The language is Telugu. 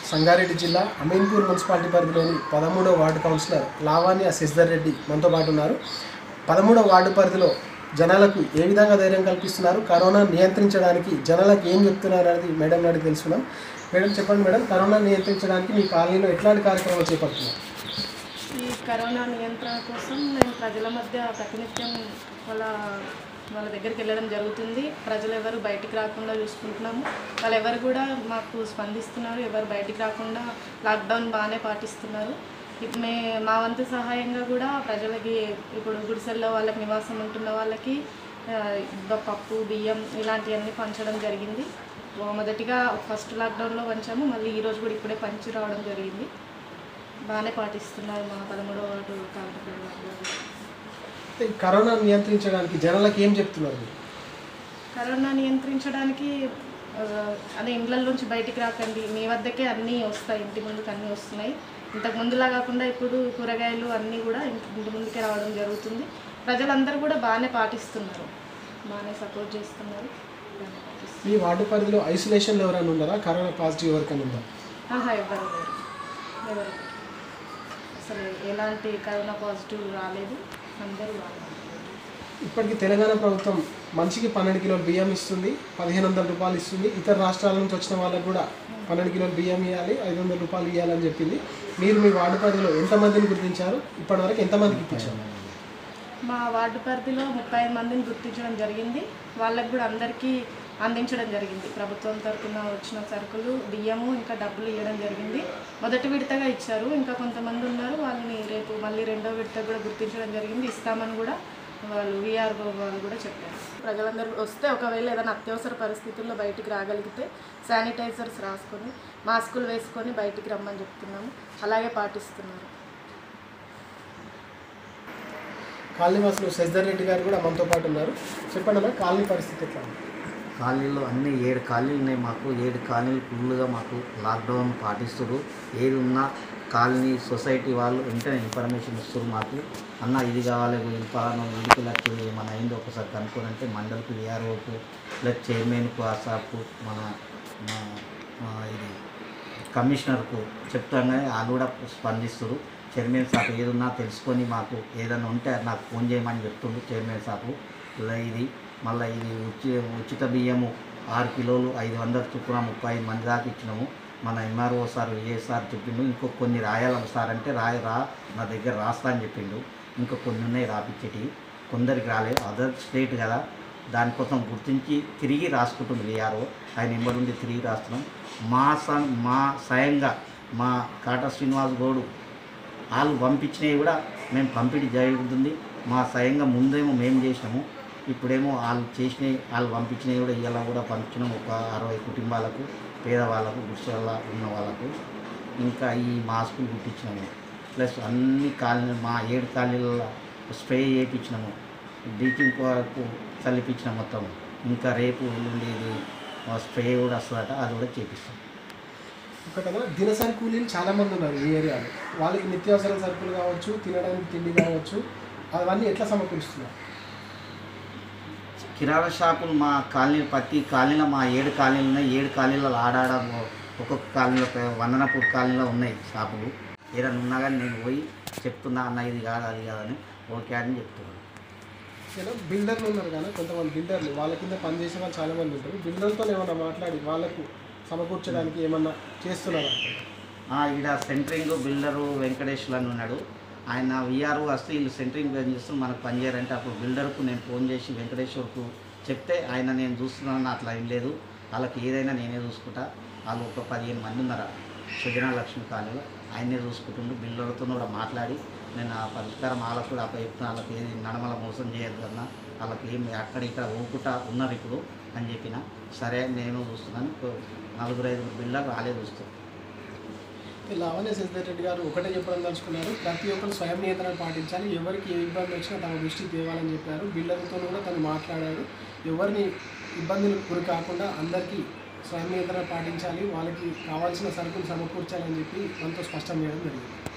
సంగారెడ్డి జిల్లా అమీన్పూర్ మున్సిపాలిటీ పరిధిలోని పదమూడవ వార్డు కౌన్సిలర్ లావాణ్య శశిధర్ రెడ్డి మనతో పాటు ఉన్నారు పదమూడవ వార్డు పరిధిలో జనాలకు ఏ విధంగా ధైర్యం కల్పిస్తున్నారు కరోనా నియంత్రించడానికి జనాలకు ఏం చెప్తున్నారు అనేది మేడం గారికి తెలుసుకున్నాం మేడం చెప్పండి మేడం కరోనా నియంత్రించడానికి మీ కాలనీలో ఎట్లాంటి కార్యక్రమాలు చేపడుతున్నారు ఈ కరోనా నియంత్రణ కోసం మేము ప్రజల మధ్య ప్రతినిత్యం వాళ్ళ వాళ్ళ దగ్గరికి వెళ్ళడం జరుగుతుంది ప్రజలు ఎవరు బయటికి రాకుండా చూసుకుంటున్నాము వాళ్ళు ఎవరు కూడా మాకు స్పందిస్తున్నారు ఎవరు బయటికి రాకుండా లాక్డౌన్ బాగానే పాటిస్తున్నారు ఇప్ మే మా వంతు సహాయంగా కూడా ప్రజలకి ఇప్పుడు గుడిసెల్లో వాళ్ళకి నివాసం ఉంటున్న వాళ్ళకి ఆ, బ- పప్పు బియ్యం ఇలాంటివన్నీ పంచడం జరిగింది ఓ మొదటిగా ఫస్ట్ లాక్డౌన్లో పంచాము మళ్ళీ ఈరోజు కూడా ఇప్పుడే పంచి రావడం జరిగింది బాగానే పాటిస్తున్నారు మా పదమూడవ వార్డు కార్మికులు అందరూ. ఈ కరోనా నియంత్రించడానికి జనాలకు ఏం చెప్తున్నారు మీరు? కరోనా నియంత్రించడానికి ఆ, అదే ఇండ్ల నుంచి బయటికి రాకండి మీ వద్దకే అన్నీ వస్తాయి ఇంటి ముందుకు అన్నీ వస్తున్నాయి ఇంతకు ముందులా కాకుండా ఇప్పుడు కూరగాయలు అన్నీ కూడా ఇంటి ఇంటి ముందుకే రావడం జరుగుతుంది ప్రజలందరూ కూడా బాగానే పాటిస్తున్నారు బాగానే సపోర్ట్ చేస్తున్నారు బాగానే పాటిస్తున్నారు. మీ వార్డు పరిధిలో ఐసోలేషన్లో ఎవరైనా ఉన్నారా కరోనా పాజిటివ్ ఎవరికైనా ఉందా ఆహా ఎవరు లేరు ఎవరు లేరు. అసలు ఎలాంటి కరోనా పాజిటివ్ రాలేదు అందరూ బాగా ఇప్పటికి తెలంగాణ ప్రభుత్వం మనిషికి పన్నెండు కిలోల బియ్యం ఇస్తుంది పదిహేను వందల రూపాయలు ఇస్తుంది ఇతర రాష్ట్రాల నుంచి వచ్చిన వాళ్ళకు కూడా పన్నెండు కిలోల బియ్యం ఇవ్వాలి ఐదు వందల రూపాయలు ఇవ్వాలని చెప్పింది మీరు మీ వార్డు పరిధిలో ఎంతమందిని గుర్తించారు ఇప్పటివరకు ఎంతమందికి ఇప్పించారు మా వార్డు పరిధిలో ముప్పై ఐదు మందిని గుర్తించడం జరిగింది వాళ్ళకి కూడా అందరికీ అందించడం జరిగింది ప్రభుత్వం తరఫున వచ్చిన సరుకులు బియ్యము ఇంకా డబ్బులు ఇవ్వడం జరిగింది మొదటి విడతగా ఇచ్చారు ఇంకా కొంతమంది ఉన్నారు వాళ్ళని రేపు మళ్ళీ రెండో విడత కూడా గుర్తించడం జరిగింది ఇస్తామని కూడా వాళ్ళు వీఆర్ఓ వాళ్ళు కూడా చెప్పారు ప్రజలందరూ వస్తే ఒకవేళ ఏదైనా అత్యవసర పరిస్థితుల్లో బయటికి రాగలిగితే శానిటైజర్స్ రాసుకొని మాస్కులు వేసుకొని బయటికి రమ్మని చెప్తున్నాము అలాగే పాటిస్తున్నారు కాలనీ వాసులు శశిధర్ రెడ్డి గారు కూడా మనతో పాటు ఉన్నారు చెప్పండి అన్న కాలనీ పరిస్థితి ఎట్లా ఉంది కాలనీలో అన్ని ఏడు కాలనీలు ఉన్నాయి మాకు ఏడు కాలనీలు ఫుల్గా మాకు లాక్డౌన్ పాటిస్తారు ఏది ఉన్నా కాలనీ సొసైటీ వాళ్ళు వెంటనే ఇన్ఫర్మేషన్ ఇస్తారు మాకు అన్న ఇది కావాలి ఇది పలానా ఇంటికి లక్ష మన అయింది ఒకసారి కనుక్కోనంటే మండలికి విఆర్ఓకు ప్లస్ చైర్మన్కు ఆసాప్కు మన మా- మా ఇది కమిషనర్కు చెప్తాగానే వాళ్ళు కూడా స్పందిస్తారు చైర్మన్ సార్ ఏదున్నా తెలుసుకొని మాకు ఏదైనా ఉంటే నాకు ఫోన్ చేయమని చెప్తుండ్రు చైర్మన్ సార్ ఇలా ఇది మళ్ళీ ఇది ఉచి ఉచిత బియ్యము ఆరు కిలోలు ఐదు వందల చొప్పున ముప్పై ఐదు మంది దాకా ఇచ్చినాము మన ఎంఆర్ఓ సార్ విజయ్ సార్ చెప్పిండు ఇంకో కొన్ని రాయాలి సార్ అంటే రాయి రా నా దగ్గర రాస్తా అని చెప్పిండు ఇంకా కొన్ని ఉన్నాయి రాపిచ్చేటివి కొందరికి రాలేదు అదర్ స్టేట్ కదా దానికోసం గుర్తించి తిరిగి రాసుకుంటుంది విఆర్ఓ ఆయన నెంబర్ నుండి తిరిగి రాస్తున్నాం మా స మా స్వయంగా మా కాటా శ్రీనివాస్ గౌడు వాళ్ళు పంపించినవి కూడా మేము పంపిణీ జరుగుతుంది మా స్వయంగా ముందేమో మేము చేసినాము ఇప్పుడేమో వాళ్ళు చేసినవి వాళ్ళు పంపించినవి కూడా ఇవాళ కూడా పంపించినాం ఒక అరవై కుటుంబాలకు పేదవాళ్ళకు గుడిసెల ఉన్న వాళ్ళకు ఇంకా ఈ మాస్కులు కుట్టించినాము ప్లస్ అన్ని కాలనీ మా ఏడు కాలనీలలో స్ప్రే చేయించినాము బ్లీచింగ్ పౌడర్ చల్లిపించిన మొత్తం ఇంకా రేపు ఎల్లుండి ఇది స్ప్రే కూడా వస్తుందట అది కూడా చేపిస్తాం ఒకటగా దినసరి కూలీలు చాలా మంది ఉన్నారు ఈ ఏరియాలో వాళ్ళకి నిత్యావసర సరుకులు కావచ్చు తినడానికి తిండి కావచ్చు అవన్నీ ఎట్లా సమకూరుస్తున్నారు కిరాణా షాపులు మా కాలనీ ప్రతి కాలనీలో మా ఏడు కాలనీలు ఉన్నాయి ఏడు కాలనీలో ఆడాడ ఒక్కొక్క కాలనీలో పే- వందనపూర్ కాలనీలో ఉన్నాయి షాపులు ఏదైనా ఉన్నా కానీ నేను పోయి చెప్తున్నా అన్న ఇది కాదు అది కాదని ఓకే అని చెప్తున్నాను ఏదో బిల్డర్లు ఉన్నారు కానీ కొంతమంది బిల్డర్లు వాళ్ళ కింద పనిచేసే వాళ్ళు చాలా మంది ఉంటారు బిల్డర్లతో ఏమన్నా మాట్లాడి వాళ్ళకు సమకూర్చడానికి ఏమన్నా చేస్తున్నారు ఆ, ఈడ సెంటరింగ్ బిల్డరు వెంకటేశ్వర్ అని ఉన్నాడు ఆయన విఆర్ఓ వస్తే వీళ్ళు సెంటరింగ్ పని చేస్తున్నారు మనకు పని చేయాలంటే అప్పుడు బిల్డర్కు నేను ఫోన్ చేసి వెంకటేశ్వర్కు చెప్తే ఆయన నేను చూస్తున్నాను అట్లా ఏం లేదు వాళ్ళకి ఏదైనా నేనే చూసుకుంటా వాళ్ళు ఒక పదిహేను మంది ఉన్నారు సుజనా లక్ష్మి కాలనీలో ఆయనే చూసుకుంటుండు బిల్డర్తో కూడా మాట్లాడి నేను ఆ పరిష్కారం వాళ్ళకు కూడా అప్పుడు చెప్తున్నా వాళ్ళకి ఏది నడమల మోసం చేయదు కన్నా వాళ్ళకి ఏం అక్కడ ఇక్కడ ఊపుకుంటా ఉన్నారు ఇప్పుడు అని చెప్పిన సరే నేను చూస్తున్నాను నలుగురు ఐదుగురు బిల్డర్ వాళ్ళే చూస్తారు లావణ్య శశిధర్ రెడ్డి గారు ఒకటే చెప్పడం తలుచుకున్నారు ప్రతి ఒక్కరు స్వయం నియంత్రణ పాటించాలి ఎవరికి ఏ ఇబ్బంది వచ్చినా తమ దృష్టికి తేవాలని చెప్పారు బిల్డర్లతో కూడా తను మాట్లాడారు ఎవరిని ఇబ్బందులకు గురి కాకుండా అందరికీ స్వయం నియంత్రణ పాటించాలి వాళ్ళకి కావాల్సిన సరుకులు సమకూర్చాలని చెప్పి మనతో స్పష్టం చేయడం జరిగింది